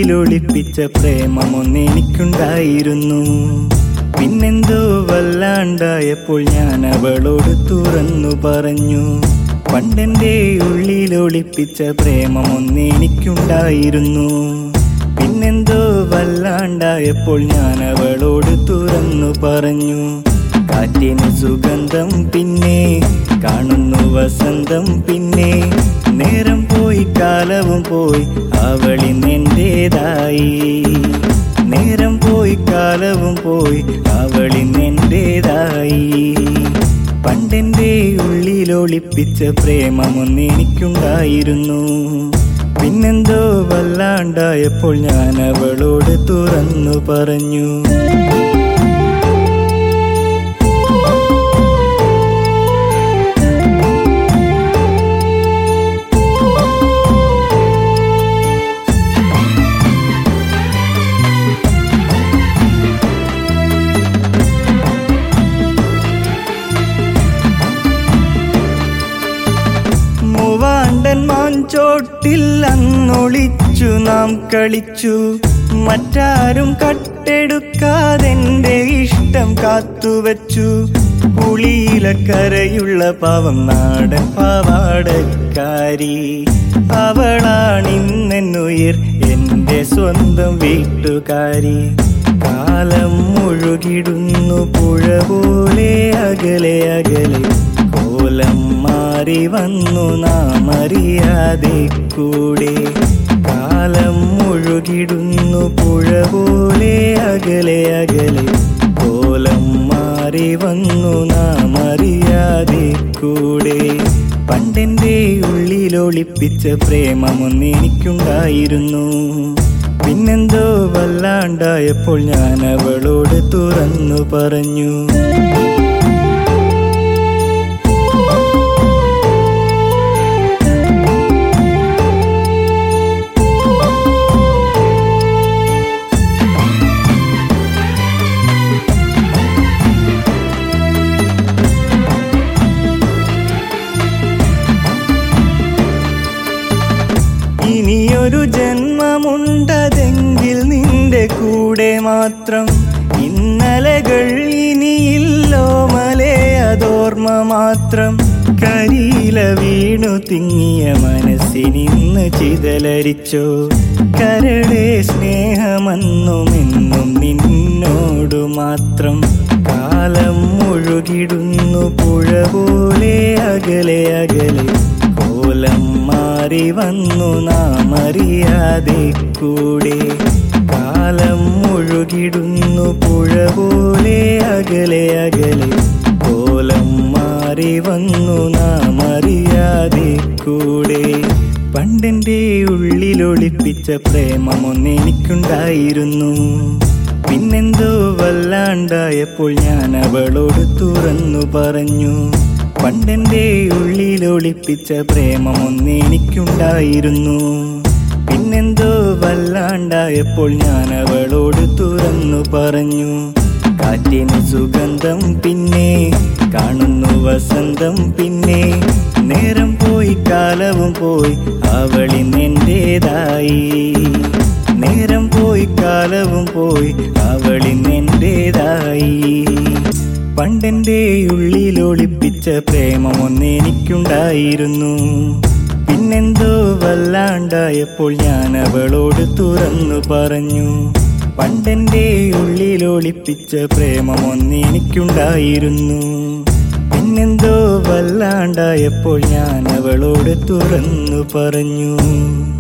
ഉള്ളിലൊളിപ്പിച്ച പ്രേമമൊന്നെനിക്കുണ്ടായിരുന്നു പിന്നെന്തോ വല്ലാണ്ടായപ്പോൾ ഞാൻ അവളോട് തുറന്നു പറഞ്ഞു പണ്ടെന്റെ ഉള്ളിലൊളിപ്പിച്ച പ്രേമമൊന്നെനിക്കുണ്ടായിരുന്നു പിന്നെന്തോ വല്ലാണ്ടായപ്പോൾ ഞാൻ അവളോട് തുറന്നു പറഞ്ഞു കാറ്റിന് സുഗന്ധം പിന്നെ കാണുന്നു വസന്തം പിന്നെ നേരം പോയി കാലവും പോയി അവളിന്നെന്റേതായി നേരം പോയി കാലവും പോയി അവളിന്നെന്റേതായി പണ്ടെന്റെ ഉള്ളിലൊളിപ്പിച്ച പ്രേമമൊന്നെനിക്കുണ്ടായിരുന്നു പിന്നെന്തോ വല്ലാണ്ടായപ്പോൾ ഞാൻ അവളോട് തുറന്നു പറഞ്ഞു മൂവാണ്ടൻ മാഞ്ചോട്ടിൽ അന്നൊളിച്ചു നാം കളിച്ചു മറ്റാരും കട്ടെടുക്കാതെന്റെ ഇഷ്ടം കാത്തുവച്ചു പുളിയിലക്കരയുള്ള പാവം നാടൻ പാവാടക്കാരി അവളാണിന്നെന്നുയിർ എന്റെ സ്വന്തം വീട്ടുകാരി കാലം മുഴുകിടുന്നു പുഴ പോലെ അകലെ അകലെ കോലം മാറി വന്നു നാം അറിയാതെ കൂടെ കാലം മുഴുകിടുന്നു പുഴ പോലെ അകലെ അകലെ കോലം മാറി വന്നു നാം അറിയാതെ കൂടെ പണ്ടെന്റെ ഉള്ളിലൊളിപ്പിച്ച പ്രേമമൊന്നെനിക്കുണ്ടായിരുന്നു പിന്നെന്തോ വല്ലാണ്ടായപ്പോൾ ഞാൻ അവളോട് തുറന്നു പറഞ്ഞു ഇനിയൊരു ജന്മമുണ്ടതെങ്കിൽ നിന്റെ കൂടെ മാത്രം ഇന്നലകൾ ഇനിയില്ലോ മലേ അതോർമ്മ മാത്രം കരിയില വീണു തിങ്ങിയ മനസ്സിനിന്ന് ചിതലരിച്ചോ കരടെ സ്നേഹമെന്നുമെന്നും നിന്നോടു മാത്രം കാലം മുഴുകിടുന്നു പുഴ പോലെ അകലെ അകലെ കോലം മാറി വന്നു നാം അറിയാതെ കൂടെ കാലം മുഴുകിടുന്നു പുഴ പോലെ അകലെ അകലെ കോലം മാറി വന്നു നാം അറിയാതെ കൂടെ പണ്ടെന്റെ ഉള്ളിലൊളിപ്പിച്ച പ്രേമമൊന്നെനിക്കുണ്ടായിരുന്നു പിന്നെന്തോ വല്ലാണ്ടായപ്പോൾ ഞാൻ അവളോട് തുറന്നു പറഞ്ഞു പണ്ടെന്റെ ഉള്ളിലൊളിപ്പിച്ച പ്രേമമൊന്നെനിക്കുണ്ടായിരുന്നു പിന്നെന്തോ വല്ലാണ്ടായപ്പോൾ ഞാൻ അവളോട് തുറന്നു പറഞ്ഞു കാറ്റിന് സുഗന്ധം പിന്നെ കാണുന്നു വസന്തം പിന്നെ നേരം പോയി കാലവും പോയി അവളിന്നെന്റേതായി നേരം പോയി കാലവും പോയി അവളിന്നെന്റേതായി പണ്ടെന്റെ ഉള്ളിലൊളിപ്പിച്ച പ്രേമമൊന്നെനിക്കുണ്ടായിരുന്നു പിന്നെന്തോ വല്ലാണ്ടായപ്പോൾ ഞാൻ അവളോട് തുറന്നു പറഞ്ഞു പണ്ടെന്റെ ഉള്ളിലൊളിപ്പിച്ച പ്രേമമൊന്നെനിക്കുണ്ടായിരുന്നു പിന്നെന്തോ വല്ലാണ്ടായപ്പോൾ ഞാൻ അവളോട് തുറന്നു പറഞ്ഞു